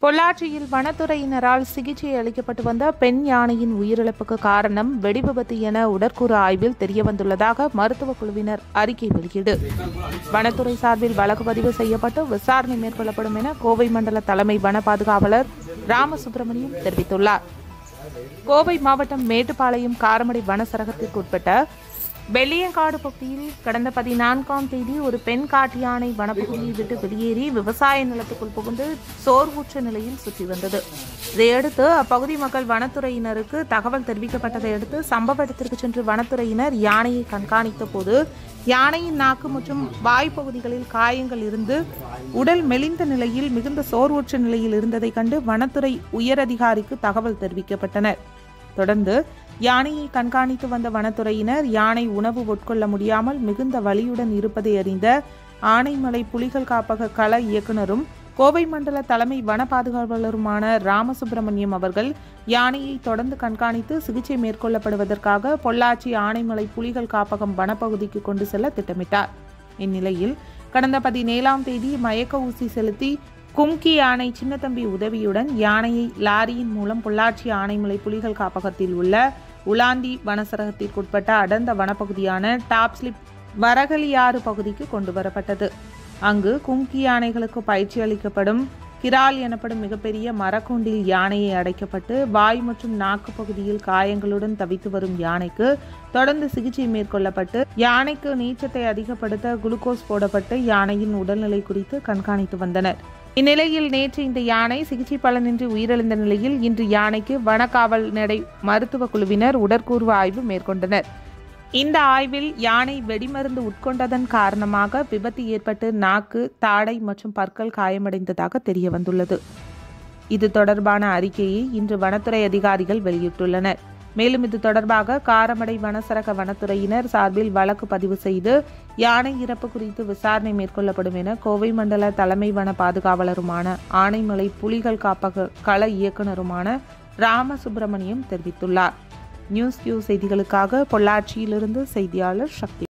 பொள்ளாச்சியில் வனத்துறையினரால் சிகிச்சை அளிக்கப்பட்டு வந்த பெண் யானையின் உயிரிழப்புக்கு காரணம் வெடிவிபத்து என உடற்கூறு ஆய்வில் தெரியவந்துள்ளதாக மருத்துவக் குழுவினர் அறிக்கை வெளியீடு வனத்துறை சார்பில் வழக்கு பதிவு செய்யப்பட்டு விசாரணை மேற்கொள்ளப்படும் என கோவை மண்டல தலைமை வன பாதுகாவலர் ராமசுப்பிரமணியம் தெரிவித்துள்ளார் கோவை மாவட்டம் மேட்டுப்பாளையம் காரமடை வனச்சரகத்திற்கு உட்பட்ட வெள்ளியங்காடு பகுதியில் கடந்த பதினான்காம் தேதி ஒரு பெண் காட்டு யானை வனப்பகுதியை விட்டு வெளியேறி விவசாய நிலத்துக்குள் புகுந்து சோர்வுற்ற நிலையில் சுற்றி வந்தது இதையடுத்து அப்பகுதி மக்கள் வனத்துறையினருக்கு தகவல் தெரிவிக்கப்பட்டதை அடுத்து சம்பவ இடத்திற்கு சென்று வனத்துறையினர் யானையை கண்காணித்த போது யானையின் நாக்கு மற்றும் வாய் பகுதிகளில் காயங்கள் இருந்து உடல் மெலிந்த நிலையில் மிகுந்த சோர்வுற்ற நிலையில் இருந்ததைக் கண்டு வனத்துறை உயரதிகாரிக்கு தகவல் தெரிவிக்கப்பட்டனர் தொடர்ந்து யானையை கண்காணித்து வந்த வனத்துறையினர் யானை உணவு உட்கொள்ள முடியாமல் மிகுந்த வலியுடன் இருப்பதை அறிந்த ஆனைமலை புலிகள் காப்பக கள இயக்குனரும் கோவை மண்டல தலைமை வன பாதுகாவலருமான ராமசுப்பிரமணியம் அவர்கள் யானையை தொடர்ந்து கண்காணித்து சிகிச்சை மேற்கொள்ளப்படுவதற்காக பொள்ளாச்சி ஆனைமலை புலிகள் காப்பகம் வனப்பகுதிக்கு கொண்டு செல்ல திட்டமிட்டார் இந்நிலையில் கடந்த பதினேழாம் தேதி மயக்க ஊசி செலுத்தி கும்கி யானை சின்னத்தம்பி உதவியுடன் யானையை லாரியின் மூலம் பொள்ளாச்சி ஆனைமலை புலிகள் காப்பகத்தில் உள்ள உலாந்தி வனசரகத்திற்குட்பட்ட அடர்ந்த வனப்பகுதியான டாப்ஸ்லிப் வரகலியாறு பகுதிக்கு கொண்டு வரப்பட்டது அங்கு கும்கி யானைகளுக்கு பயிற்சி அளிக்கப்படும் கிரால் எனப்படும் மிகப்பெரிய மரக்கூண்டில் யானையை அடைக்கப்பட்டு வாய் மற்றும் நாக்கு பகுதியில் காயங்களுடன் தவித்து வரும் யானைக்கு தொடர்ந்து சிகிச்சை மேற்கொள்ளப்பட்டு யானைக்கு நீச்சத்தை அதிகப்படுத்த குளுக்கோஸ் போடப்பட்டு யானையின் உடல்நிலை குறித்து கண்காணித்து வந்தனர் இந்நிலையில் நேற்று இந்த யானை சிகிச்சை பலனின்றி உயிரிழந்த நிலையில் இன்று யானைக்கு வனக்காவல் நடை மருத்துவ குழுவினர் உடற்கூர்வு ஆய்வு மேற்கொண்டனர் இந்த ஆய்வில் யானை வெடிமருந்து உட்கொண்டதன் காரணமாக விபத்து ஏற்பட்டு நாக்கு தாடை மற்றும் பற்கள் காயமடைந்ததாக தெரிய வந்துள்ளது இது தொடர்பான அறிக்கையை இன்று வனத்துறை அதிகாரிகள் வெளியிட்டுள்ளனர் மேலும் இது தொடர்பாக காரமடை வனசரக வனத்துறையினர் சார்பில் வழக்கு பதிவு செய்து யானை இறப்பு குறித்து விசாரணை மேற்கொள்ளப்படும் என கோவை மண்டல தலைமை வன பாதுகாவலருமான ஆனைமலை புலிகள் காப்பக கள இயக்குனருமான ராமசுப்பிரமணியம் தெரிவித்துள்ளார் நியூஸ் கியூ செய்திகளுக்காக பொள்ளாச்சியிலிருந்து செய்தியாளர் சக்தி